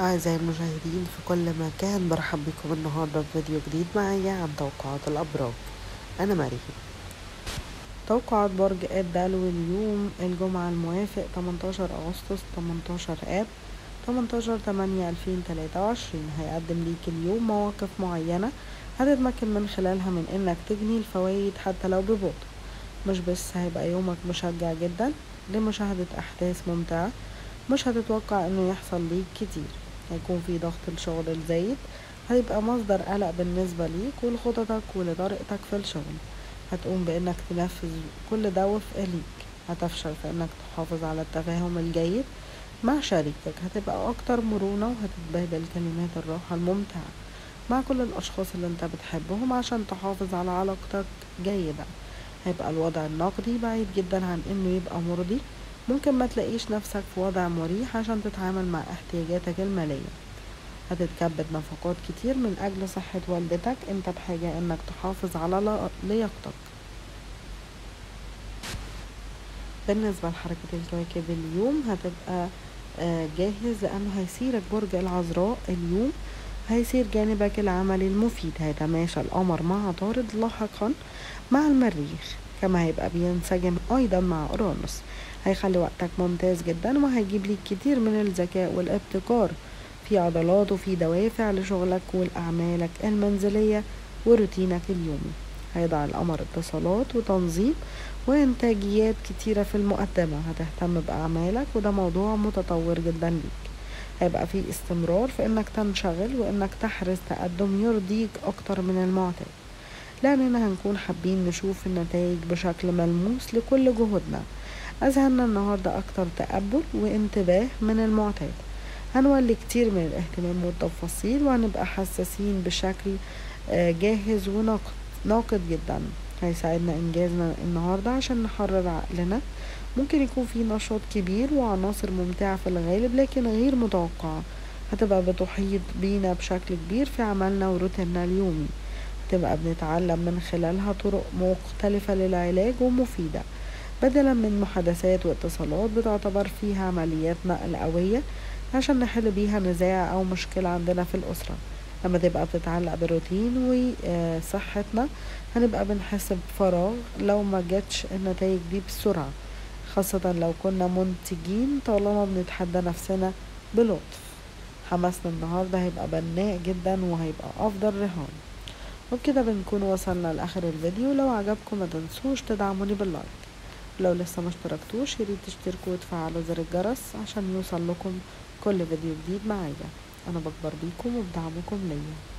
أعزائي المشاهدين في كل مكان برحب بكم النهاردة في فيديو جديد معايا عن توقعات الأبراج أنا مريم توقعات برج الدلو اليوم الجمعة الموافق 18 أغسطس 18 آب 18 8 2023 هيقدم ليك اليوم مواقف معينة هتتمكن من خلالها من إنك تجني الفوائد حتى لو ببطء مش بس هيبقى يومك مشجع جدا لمشاهدة أحداث ممتعة مش هتتوقع إنه يحصل ليك كتير هيكون في ضغط الشغل الزايد هيبقى مصدر قلق بالنسبة ليك ولخططك ولطريقتك في الشغل هتقوم بإنك تنفذ كل ده وفق ليك هتفشل في إنك تحافظ على التفاهم الجيد مع شريكك هتبقى أكتر مرونة وهتتبادل كلمات الراحة الممتعة مع كل الأشخاص اللي انت بتحبهم عشان تحافظ على علاقتك جيدة هيبقى الوضع النقدي بعيد جدا عن انه يبقى مرضي ممكن ما تلاقيش نفسك في وضع مريح عشان تتعامل مع احتياجاتك المالية هتتكبد نفقات كتير من أجل صحة والدتك انت بحاجة انك تحافظ على لياقتك بالنسبة لحركة الكواكب اليوم هتبقى جاهز لأنه هيسيرك برج العذراء اليوم هيسير جانبك العملي المفيد هيتماشى القمر مع عطارد لاحقا مع المريخ كما هيبقى بينسجم أيضا مع أورانوس هيخلي وقتك ممتاز جدا وهيجيب ليك كتير من الذكاء والابتكار في عضلات وفي دوافع لشغلك ولأعمالك المنزلية وروتينك اليومي هيضع القمر اتصالات وتنظيم وإنتاجيات كتيرة في المقدمة هتهتم بأعمالك وده موضوع متطور جدا ليك هيبقى في استمرار في إنك تنشغل وإنك تحرز تقدم يرضيك أكتر من المعتاد لأننا هنكون حابين نشوف النتائج بشكل ملموس لكل جهودنا أذهلنا النهاردة أكتر تقبل وانتباه من المعتاد هنولي كتير من الاهتمام والتفاصيل وهنبقى حساسين بشكل جاهز وناقد جدا هيساعدنا إنجازنا النهاردة عشان نحرر عقلنا ممكن يكون في نشاط كبير وعناصر ممتعة في الغالب لكن غير متوقعة هتبقى بتحيط بينا بشكل كبير في عملنا وروتيننا اليومي هتبقى بنتعلم من خلالها طرق مختلفة للعلاج ومفيدة بدلا من محادثات واتصالات بتعتبر فيها عمليات نقل قوية عشان نحل بيها نزاع أو مشكلة عندنا في الأسرة لما تبقى بتتعلق بروتين وصحتنا هنبقى بنحس بفراغ لو ما جاتش النتائج دي بسرعة خاصة لو كنا منتجين طالما بنتحدى نفسنا بلطف حماسنا النهاردة هيبقى بناء جدا وهيبقى أفضل رهان وبكده بنكون وصلنا لآخر الفيديو لو عجبكم ما تنسوش تدعموني باللايك لو لسه ما اشتركتوش ياريت تشتركوا وتفعلوا زر الجرس عشان يوصل لكم كل فيديو جديد معايا انا بكبر بيكم وبدعمكم ليا